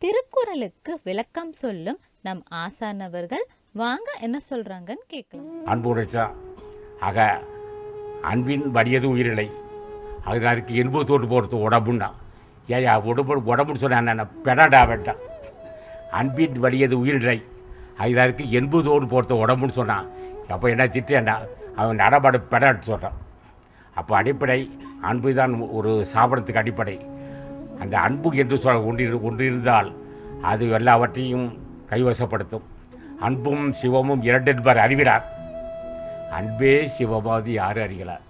திருக்குறளுக்கு விளக்கம் சொல்லும் நம் ஆசானவர்கள் வாங்க என்ன சொல்றாங்கன்னு கேட்கலாம் அன்பு உணர்ச்சி ஆக அன்பின் வடியது உயிரில்லை அது அதுக்கு எண்பது தோட்டு போகிறது உடம்புன்னா ஏயா உடம்பு உடம்புன்னு சொன்னா என்ன பெடாடா வேண்டாம் அன்பின் வடியது உயிரில்லை அது அதுக்கு எண்பது தோடு போகிறது உடம்புன்னு சொன்னான் அப்போ என்ன திட்டேன்டா அவன் நடபாடு பெடாட்டு சொல்கிறான் அப்போ அடிப்படை அன்பு தான் ஒரு சாபனத்துக்கு அடிப்படை அந்த அன்பு என்று சொல்ல ஒன்று ஒன்று இருந்தால் அது எல்லாவற்றையும் கைவசப்படுத்தும் அன்பும் சிவமும் இரண்டென்பர் அறிவிறார் அன்பே சிவமாவது யாரு அறிகிறார்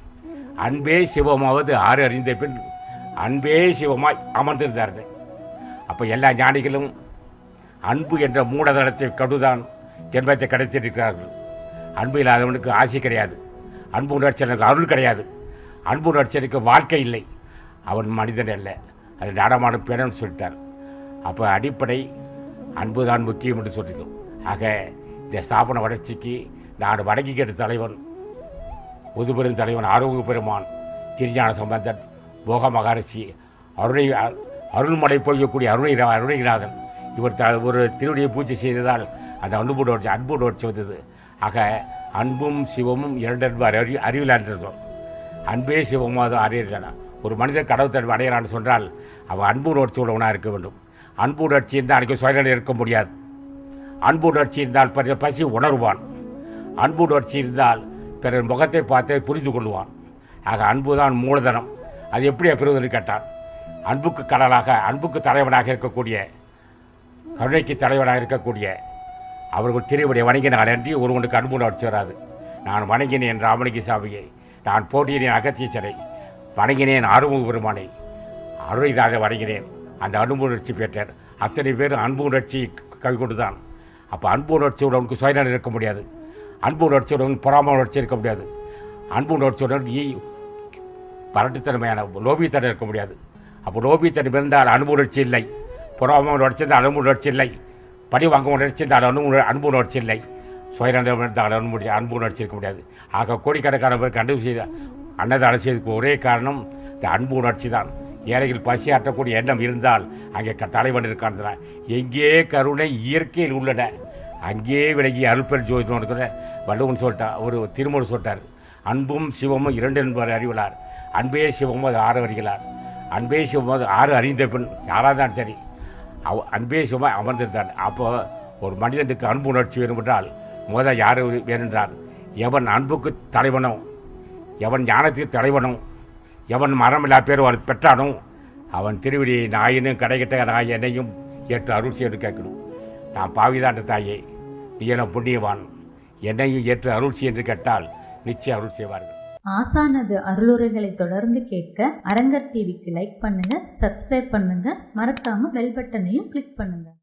அன்பே சிவமாவது ஆறு அறிந்த பின் அன்பே சிவமாய் அமர்ந்திருந்தார்கள் அப்போ எல்லா ஞானிகளும் அன்பு என்ற மூடதளத்தை கடுதான் ஜென்மத்தை கிடைத்திருக்கிறார்கள் அன்பு இல்லாதவனுக்கு ஆசை கிடையாது அன்பு உணர்ச்சியனுக்கு அருள் கிடையாது அன்பு உணர்ச்சியனுக்கு வாழ்க்கை இல்லை அவன் மனிதன் அல்ல அது நாடமான பெணன்னு சொல்லிட்டார் அப்போ அடிப்படை அன்பு தான் முக்கியம் என்று சொல்லியிருக்கோம் ஆக இந்த ஸ்தாபன வளர்ச்சிக்கு நான் வணங்கிக்கிற தலைவன் முதுபெரும் தலைவன் ஆரோக்கிய பெருமான் திருஞான சம்பந்தன் போக மகாரிஷி அருணை அருள்மலை பொழியக்கூடிய அருணை அருணைநாதன் இவர் த ஒரு திருவடியை பூஜை செய்ததால் அந்த அன்போடு வச்சு அன்போடு வச்சு வந்தது ஆக அன்பும் சிவமும் இரண்டென்பார் அறி அறிவிலான்றதும் அன்பே சிவமாவது அறியறானா ஒரு மனிதன் கடவுள் தன்மை அடையிறான்னு சொன்னால் அவன் அன்பு உணர்ச்சி உள்ளவனாக இருக்க வேண்டும் அன்பு உணர்ச்சி இருந்தால் அன்றைக்கி சுயநிலை இருக்க முடியாது அன்பு உணர்ச்சி இருந்தால் பிற பசி உணர்வான் அன்பு உணர்ச்சி இருந்தால் பிறர் முகத்தை பார்த்தே புரிந்து கொள்வான் ஆக அன்பு தான் மூலதனம் அது எப்படி பெறுவதென்று கேட்டான் அன்புக்கு கடலாக அன்புக்கு தலைவனாக இருக்கக்கூடிய கருணைக்கு தலைவனாக இருக்கக்கூடிய அவர்கள் திருவடியை வணங்கினால் அன்றி ஒருவனுக்கு அன்பு உணர்ச்சி வராது நான் வணங்கினேன் ராமலிங்க சாமியை நான் போட்டியினேன் அகத்தீச்சரை வணங்கினேன் ஆறுமுக பெருமானை அருளைதாக வணங்கினேன் அந்த அன்பு உணர்ச்சி பெற்றார் அத்தனை பேர் அன்பு உணர்ச்சி கவி கொண்டு தான் அப்போ அன்பு உணர்ச்சியுடனுக்கு சுயநலம் இருக்க முடியாது அன்பு உணர்ச்சியுடன் பொறாம உணர்ச்சி இருக்க முடியாது அன்பு உணர்ச்சியுடன் ஈ பரட்டுத்தன்மையான லோபித்தனம் இருக்க முடியாது அப்போ லோபித்தனம் இருந்தால் அன்பு உணர்ச்சி இல்லை பொறாம உணர்ச்சி இருந்தால் அன்பு உணர்ச்சி இல்லை படி வாங்க உணர்ச்சி இருந்தால் அன்பு அன்பு உணர்ச்சி இல்லை சுயநலம் இருந்தால் அன்பு உணர்ச்சி அன்பு உணர்ச்சி இருக்க முடியாது ஆக கோடிக்கணக்கான பேர் கண்டு செய்த அன்னதானம் செய்ததுக்கு ஒரே காரணம் இந்த அன்பு உணர்ச்சி தான் ஏழைகள் பசியாற்றக்கூடிய எண்ணம் இருந்தால் அங்கே க- தலைவன் இருக்கான் எங்கே கருணை இயற்கையில் உள்ளன அங்கே விலகி அருள்பெரு ஜோதிடம் இருக்கிற வள்ளுவன் சொல்லிட்டா ஒரு திருமணம் சொல்லிட்டார் அன்பும் சிவமும் இரண்டு என்பவர் அறிவிலார் அன்பே சிவமும் அது ஆறு அறிகிறார் அன்பே சிவமும் அது ஆறு அறிந்த பின் யாராக இருந்தாலும் சரி அவ அன்பே சிவமாக அமர்ந்திருந்தான் அப்போ ஒரு மனிதனுக்கு அன்பு உணர்ச்சி வேணும் என்றால் முதல் யார் வேணுன்றார் எவன் அன்புக்கு தலைவனோ எவன் ஞானத்துக்கு தலைவனோ எவன் மரமில்லா பேர் அவன் பெற்றானோ அவன் திருவிடியை நாயினும் கடைகட்ட நாய் என்னையும் ஏற்று அருள் செய்து கேட்கணும் நான் பாவிதாண்ட தாயே நீ என புண்ணியவான் என்னையும் ஏற்று அருள் செய் என்று கேட்டால் நிச்சயம் அருள் செய்வார்கள் ஆசானது அருளுரைகளை தொடர்ந்து கேட்க அரங்கர் டிவிக்கு லைக் பண்ணுங்க சப்ஸ்கிரைப் பண்ணுங்க மறக்காம பெல் பட்டனையும் கிளிக் பண்ணுங்க